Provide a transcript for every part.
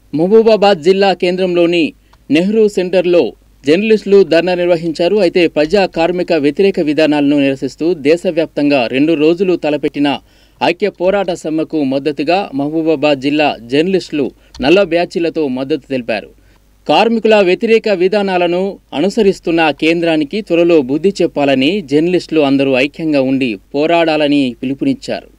మహబూబాబాద్ జిల్లా కేంద్రంలోని నెహ్రూ సెంటర్లో జర్నలిస్టులు ధర్నా నిర్వహించారు అయితే ప్రజా కార్మిక వ్యతిరేక విధానాలను నిరసిస్తూ దేశవ్యాప్తంగా రెండు రోజులు తలపెట్టిన ఐక్య పోరాట సమ్మెకు మద్దతుగా మహబూబాబాద్ జిల్లా జర్నలిస్టులు నల్ల బ్యాచీలతో మద్దతు తెలిపారు కార్మికుల వ్యతిరేక విధానాలను అనుసరిస్తున్న కేంద్రానికి త్వరలో బుద్ధి చెప్పాలని జర్నలిస్టులు అందరూ ఐక్యంగా ఉండి పోరాడాలని పిలుపునిచ్చారు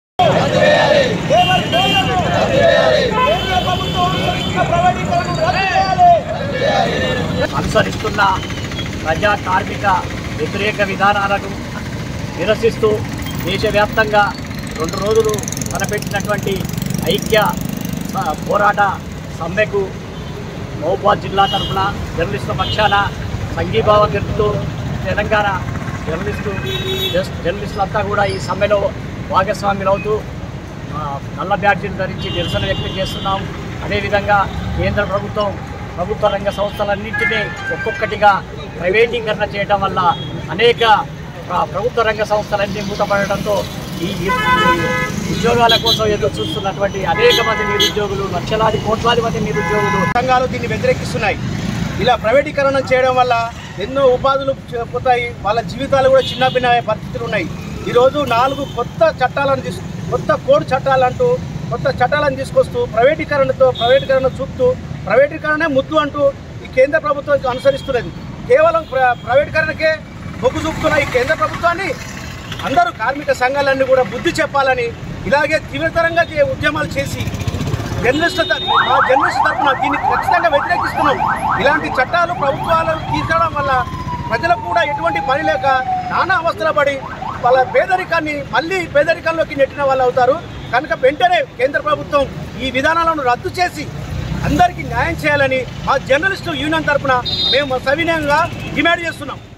అనుసరిస్తున్న ప్రజా కార్మిక వ్యతిరేక విధానాలను నిరసిస్తూ దేశవ్యాప్తంగా రెండు రోజులు తలపెట్టినటువంటి ఐక్య స- పోరాట సమ్మెకు మహబూబాద్ జిల్లా తరఫున జర్నలిస్టుల పక్షాన సంఘీభావం తెలుపుతూ తెలంగాణ జర్నలిస్టు జస్- జర్నలిస్టులంతా కూడా ఈ సమ్మెలో భాగస్వాములవుతూ ఆ, నల్ల బ్యాడ్జీలు ధరించి నిరసన వ్యక్తం చేస్తున్నాం అదేవిధంగా కేంద్ర ప్రభుత్వం ప్రభుత్వ రంగ సంస్థలన్నింటినీ ఒక్కొక్కటిగా ప్రైవేటీకరణ చేయడం వల్ల అనేక ప్ర- ప్రభుత్వ రంగ సంస్థలన్నీ మూతపడటంతో ఈ ఈ ఉద్యోగాల కోసం ఎదురు చూస్తున్నటువంటి అనేక మంది నిరుద్యోగులు లక్షలాది కోట్లాది మంది నిరుద్యోగులు సంఘాలు దీన్ని వ్యతిరేకిస్తున్నాయి ఇలా ప్రైవేటీకరణ చేయడం వల్ల ఎన్నో ఉపాధులు చ- పోతాయి వాళ్ళ జీవితాలు కూడా చిన్న భిన్న పరిస్థితులు ఉన్నాయి ఈరోజు నాలుగు కొత్త చట్టాలను తీసు కొత్త కోడ్ చట్టాలంటూ కొత్త చట్టాలను తీసుకొస్తూ ప్రైవేటీకరణతో ప్రైవేటీకరణ చూపుతూ ప్రైవేటీకరణే ముద్దు అంటూ ఈ కేంద్ర ప్రభుత్వం అనుసరిస్తున్నది కేవలం ప్ర- ప్రైవేటీకరణకే మొగ్గు చూపుతున్న ఈ కేంద్ర ప్రభుత్వాన్ని అందరూ కార్మిక సంఘాలన్నీ కూడా బుద్ధి చెప్పాలని ఇలాగే తీవ్రతరంగా చే- ఉద్యమాలు చేసి జర్నలిస్టుల త- మా జర్నలిస్టు తరఫున దీన్ని ఖచ్చితంగా వ్యతిరేకిస్తున్నాం ఇలాంటి చట్టాలు ప్రభుత్వాలు తీసుకురావడం వల్ల ప్రజలకు కూడా ఎటువంటి పని లేక నానా అవస్థల పడి వాళ్ళ పేదరికాన్ని మళ్ళీ పేదరికంలోకి నెట్టిన వాళ్ళు అవుతారు కనుక వెంటనే కేంద్ర ప్రభుత్వం ఈ విధానాలను రద్దు చేసి అందరికీ న్యాయం చేయాలని మా జర్నలిస్టు యూనియన్ తరఫున మేము సవినయంగా డిమాండ్ చేస్తున్నాం